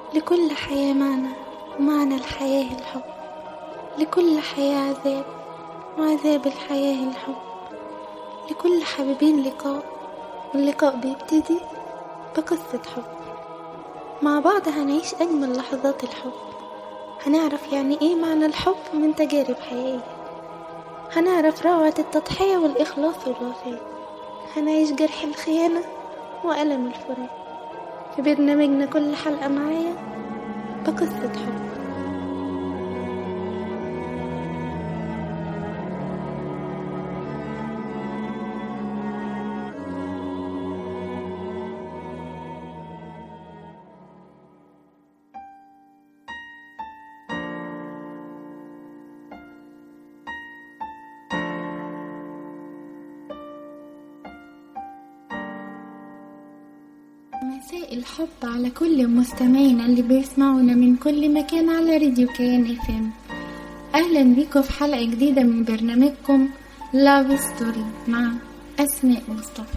لكل حياة معنى ومعنى الحياة الحب لكل حياة عذاب وعذاب الحياة الحب لكل حبيبين لقاء واللقاء بيبتدي بقصة حب مع بعض هنعيش أجمل لحظات الحب هنعرف يعني إيه معنى الحب من تجارب حقيقية هنعرف روعة التضحية والإخلاص والوفاء هنعيش جرح الخيانة وألم الفراق في برنامجنا كل حلقة معايا بقصة حب مساء الحب على كل مستمعينا اللي بيسمعونا من كل مكان على راديو كيان اف ام اهلا بيكم في حلقة جديدة من برنامجكم لاف ستوري مع اسماء مصطفى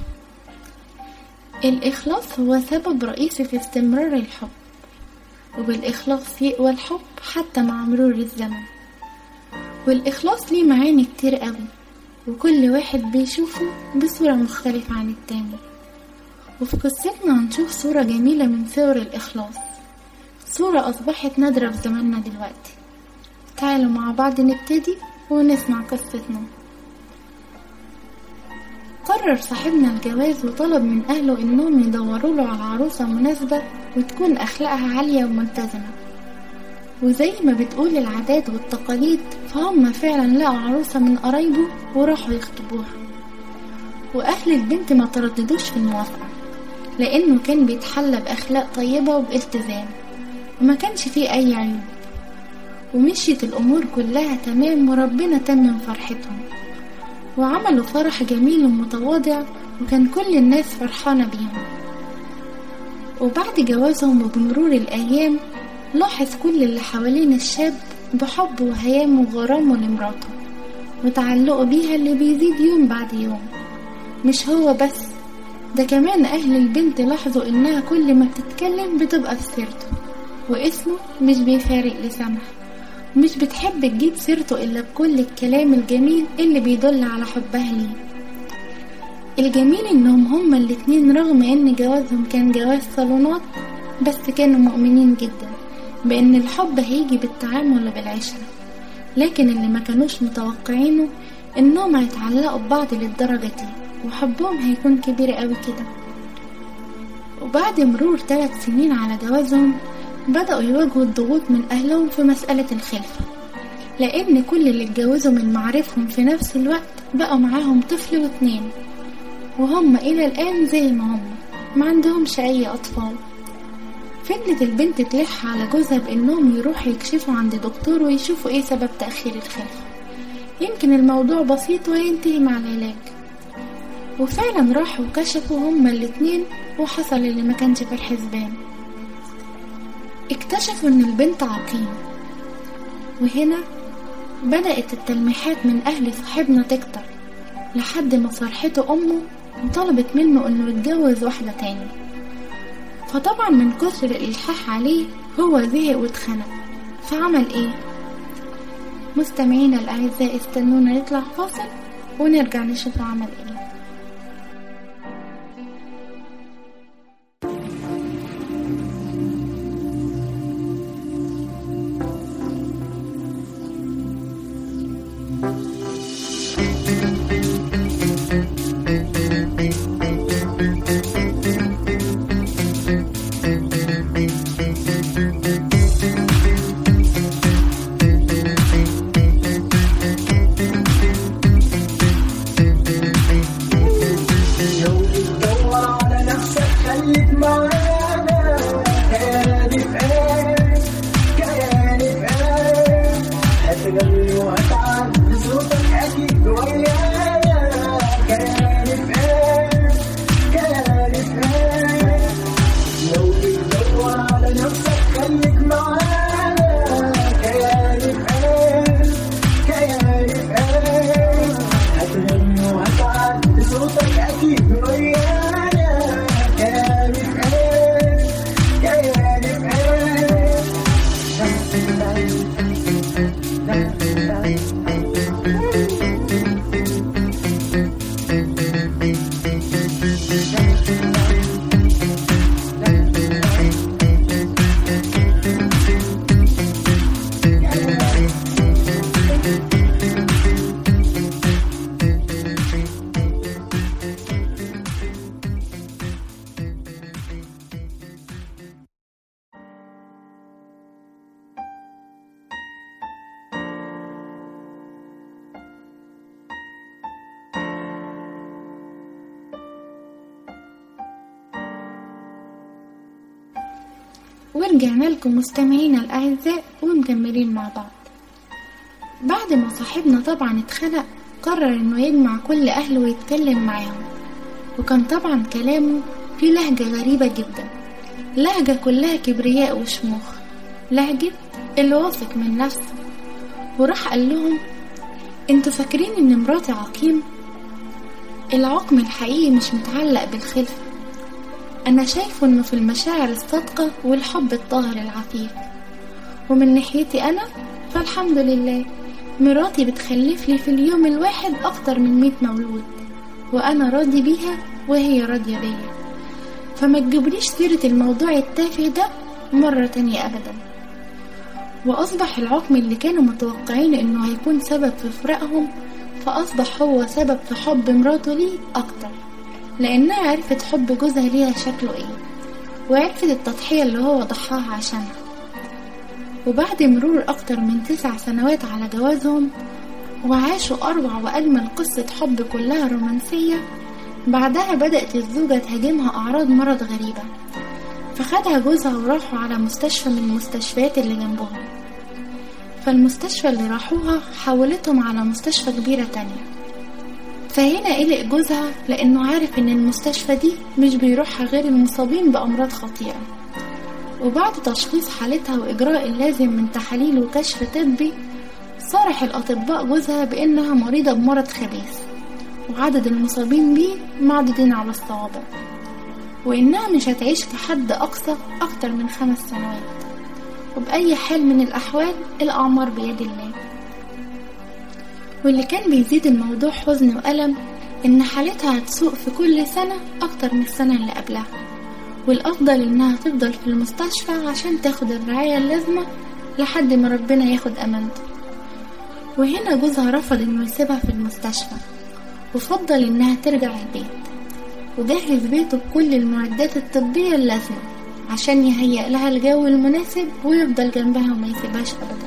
الاخلاص هو سبب رئيسي في استمرار الحب وبالاخلاص يقوى الحب حتى مع مرور الزمن والاخلاص ليه معاني كتير قوي وكل واحد بيشوفه بصورة مختلفة عن التاني وفي قصتنا هنشوف صورة جميلة من صور الإخلاص صورة أصبحت نادرة في زماننا دلوقتي تعالوا مع بعض نبتدي ونسمع قصتنا قرر صاحبنا الجواز وطلب من أهله إنهم يدوروا له على عروسة مناسبة وتكون أخلاقها عالية وملتزمة وزي ما بتقول العادات والتقاليد فهم فعلا لقوا عروسة من قرايبه وراحوا يخطبوها وأهل البنت ما ترددوش في الموافقة لأنه كان بيتحلى بأخلاق طيبة وبالتزام وما كانش فيه أي عيوب ومشيت الأمور كلها تمام وربنا تمم فرحتهم وعملوا فرح جميل ومتواضع وكان كل الناس فرحانة بيهم وبعد جوازهم وبمرور الأيام لاحظ كل اللي حوالين الشاب بحب وهيام وغرامه لمراته وتعلقه بيها اللي بيزيد يوم بعد يوم مش هو بس ده كمان أهل البنت لاحظوا إنها كل ما بتتكلم بتبقى في سيرته واسمه مش بيفارق لسانها ومش بتحب تجيب سيرته إلا بكل الكلام الجميل اللي بيدل على حبها ليه الجميل إنهم هما الاتنين رغم إن جوازهم كان جواز صالونات بس كانوا مؤمنين جدا بإن الحب هيجي بالتعامل وبالعشرة لكن اللي ما كانوش متوقعينه إنهم هيتعلقوا ببعض للدرجة دي وحبهم هيكون كبير قوي كده وبعد مرور ثلاث سنين على جوازهم بدأوا يواجهوا الضغوط من أهلهم في مسألة الخلفة لأن كل اللي اتجوزوا من معارفهم في نفس الوقت بقوا معاهم طفل واتنين وهم إلى الآن زي ما هم ما عندهمش أي أطفال فضلت البنت تلح على جوزها بإنهم يروحوا يكشفوا عند دكتور ويشوفوا إيه سبب تأخير الخلفة يمكن الموضوع بسيط وينتهي مع العلاج وفعلا راحوا وكشفوا هما الاتنين وحصل اللي ما كانش في الحسبان اكتشفوا ان البنت عقيم وهنا بدأت التلميحات من أهل صاحبنا تكتر لحد ما صرحته أمه وطلبت منه إنه يتجوز واحدة تاني فطبعا من كتر الإلحاح عليه هو زهق واتخنق فعمل ايه مستمعينا الأعزاء استنونا نطلع فاصل ونرجع نشوف عمل ايه ورجعنا لكم مستمعينا الأعزاء ومكملين مع بعض بعد ما صاحبنا طبعا اتخنق قرر انه يجمع كل اهله ويتكلم معاهم وكان طبعا كلامه فيه لهجة غريبة جدا لهجة كلها كبرياء وشموخ لهجة اللي واثق من نفسه وراح قال لهم انتوا فاكرين ان مراتي عقيم العقم الحقيقي مش متعلق بالخلفة انا شايفه انه في المشاعر الصادقة والحب الطاهر العفيف ومن ناحيتي انا فالحمد لله مراتي بتخلف لي في اليوم الواحد اكتر من مية مولود وانا راضي بيها وهي راضية بيا فما تجيبليش سيرة الموضوع التافه ده مرة تانية ابدا واصبح العقم اللي كانوا متوقعين انه هيكون سبب في فراقهم فاصبح هو سبب في حب مراته ليه اكتر لانها عرفت حب جوزها ليها شكله ايه وعرفت التضحية اللي هو ضحاها عشانها وبعد مرور أكتر من تسع سنوات على جوازهم وعاشوا أروع وأجمل قصة حب كلها رومانسية بعدها بدأت الزوجة تهاجمها أعراض مرض غريبة فخدها جوزها وراحوا على مستشفى من المستشفيات اللي جنبهم فالمستشفى اللي راحوها حولتهم على مستشفى كبيرة تانية فهنا قلق جوزها لأنه عارف إن المستشفى دي مش بيروحها غير المصابين بأمراض خطيرة وبعد تشخيص حالتها وإجراء اللازم من تحاليل وكشف طبي صرح الأطباء جوزها بإنها مريضة بمرض خبيث وعدد المصابين بيه معدودين على الصوابع وإنها مش هتعيش كحد أقصى أكتر من خمس سنوات وبأي حال من الأحوال الأعمار بيد الله واللي كان بيزيد الموضوع حزن وألم إن حالتها هتسوء في كل سنة أكتر من السنة اللي قبلها والأفضل إنها تفضل في المستشفى عشان تاخد الرعاية اللازمة لحد ما ربنا ياخد أمانته وهنا جوزها رفض إنه يسيبها في المستشفى وفضل إنها ترجع البيت وجهز بيته بكل المعدات الطبية اللازمة عشان يهيئ لها الجو المناسب ويفضل جنبها وما يسيبهاش أبدا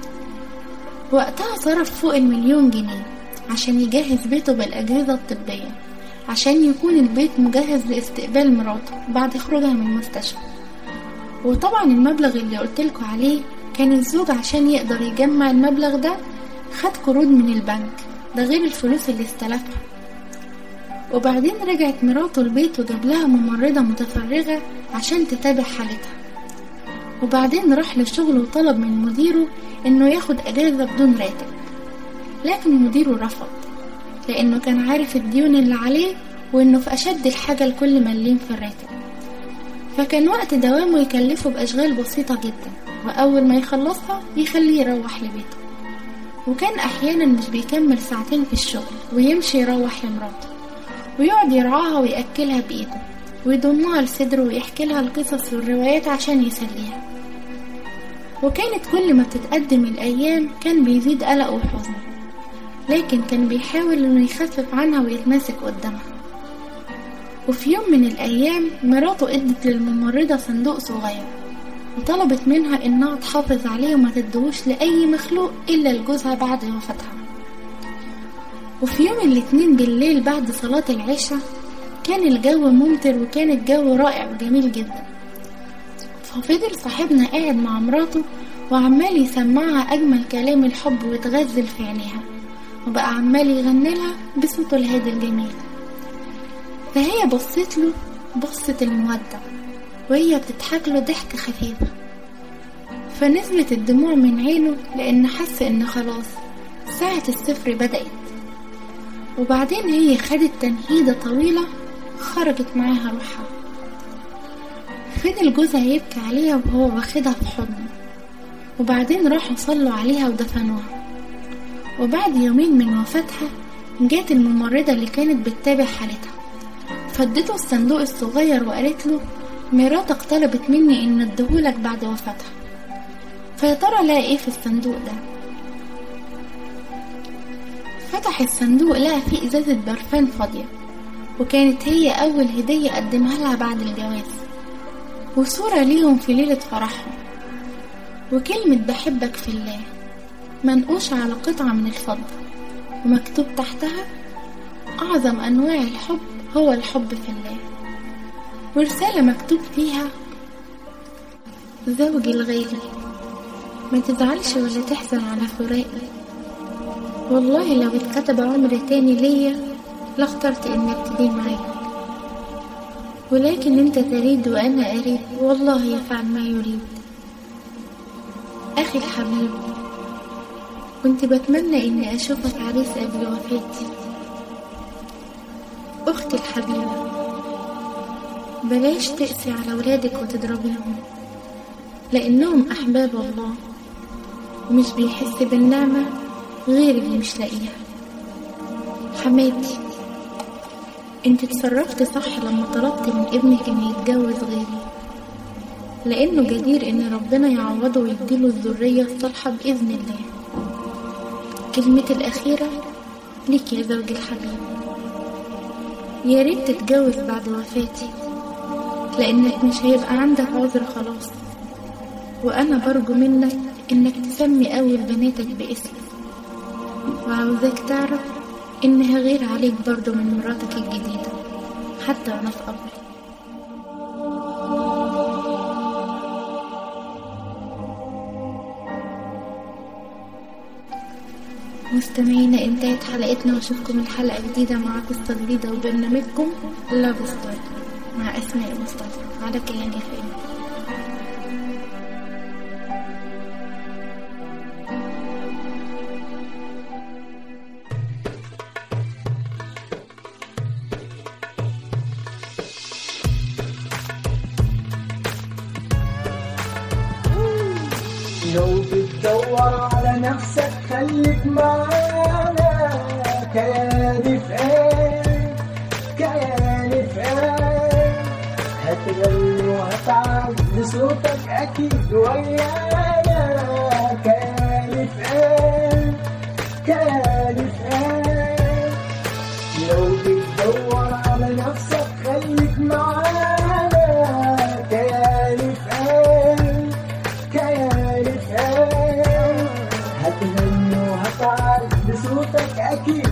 وقتها صرف فوق المليون جنيه عشان يجهز بيته بالأجهزة الطبية عشان يكون البيت مجهز لاستقبال مراته بعد خروجها من المستشفى وطبعا المبلغ اللي قلتلكوا عليه كان الزوج عشان يقدر يجمع المبلغ ده خد قروض من البنك ده غير الفلوس اللي استلفها وبعدين رجعت مراته البيت وجاب لها ممرضة متفرغة عشان تتابع حالتها وبعدين راح للشغل وطلب من مديره انه ياخد اجازة بدون راتب لكن مديره رفض لانه كان عارف الديون اللي عليه وانه في اشد الحاجة لكل مليم في الراتب فكان وقت دوامه يكلفه باشغال بسيطة جدا واول ما يخلصها يخليه يروح لبيته وكان احيانا مش بيكمل ساعتين في الشغل ويمشي يروح لمراته ويقعد يرعاها ويأكلها بإيده ويضمها لصدره ويحكي لها القصص والروايات عشان يسليها وكانت كل ما بتتقدم الأيام كان بيزيد قلقه وحزنه لكن كان بيحاول انه يخفف عنها ويتماسك قدامها وفي يوم من الأيام مراته ادت للممرضة صندوق صغير وطلبت منها انها تحافظ عليه وما تدهوش لأي مخلوق إلا لجوزها بعد وفاتها وفي يوم الاثنين بالليل بعد صلاة العشاء كان الجو ممطر وكان الجو رائع وجميل جدا ففضل صاحبنا قاعد مع مراته وعمال يسمعها أجمل كلام الحب ويتغزل في عينيها وبقى عمال يغني لها بصوته الهادي الجميل فهي بصت له بصة المودة وهي بتضحك له ضحكة خفيفة فنزلت الدموع من عينه لأن حس إن خلاص ساعة الصفر بدأت وبعدين هي خدت تنهيدة طويلة خرجت معاها روحها فضل جوزها يبكي عليها وهو واخدها في حضنه وبعدين راحوا صلوا عليها ودفنوها وبعد يومين من وفاتها جات الممرضة اللي كانت بتتابع حالتها فدته الصندوق الصغير وقالت له مراتك طلبت مني ان اديهولك بعد وفاتها فيا ترى لقى ايه في الصندوق ده فتح الصندوق لقى فيه ازازة برفان فاضية وكانت هي اول هدية قدمها لها بعد الجواز وصورة ليهم في ليلة فرحهم وكلمة بحبك في الله منقوش على قطعة من الفضة ومكتوب تحتها أعظم أنواع الحب هو الحب في الله ورسالة مكتوب فيها زوجي الغالي ما تزعلش ولا تحزن على فراقي والله لو اتكتب عمر تاني ليا لاخترت اني ابتدي معاك ولكن انت تريد وانا اريد والله يفعل ما يريد اخي الحبيب كنت بتمنى اني اشوفك عريس قبل وفاتي اختي الحبيبة بلاش تقسي على ولادك وتضربيهم لانهم احباب الله ومش بيحس بالنعمة غير اللي مش لاقيها حماتي انت اتصرفت صح لما طلبت من ابنك انه يتجوز غيري لانه جدير ان ربنا يعوضه ويديله الذرية الصالحة باذن الله كلمتي الاخيرة ليك يا زوجي الحبيب يا ريت تتجوز بعد وفاتي لانك مش هيبقى عندك عذر خلاص وانا برجو منك انك تسمي اول بناتك باسمي وعاوزاك تعرف انها غير عليك برضو من مراتك الجديدة حتى وانا في قبري مستمعينا انتهت حلقتنا واشوفكم الحلقة جديدة مع قصة جديدة وبرنامجكم لاف ستوري مع اسماء مصطفى على كيان اف لو بتدور على نفسك خليك معانا كياني في ايه كياني في ايه هتغني وهتعب لصوتك اكيد ويانا كياني في ايه كياني في ايه لو بتدور على نفسك خليك معانا كياني في ايه كياني في ايه هتغني وهتعب بصوتك اكيد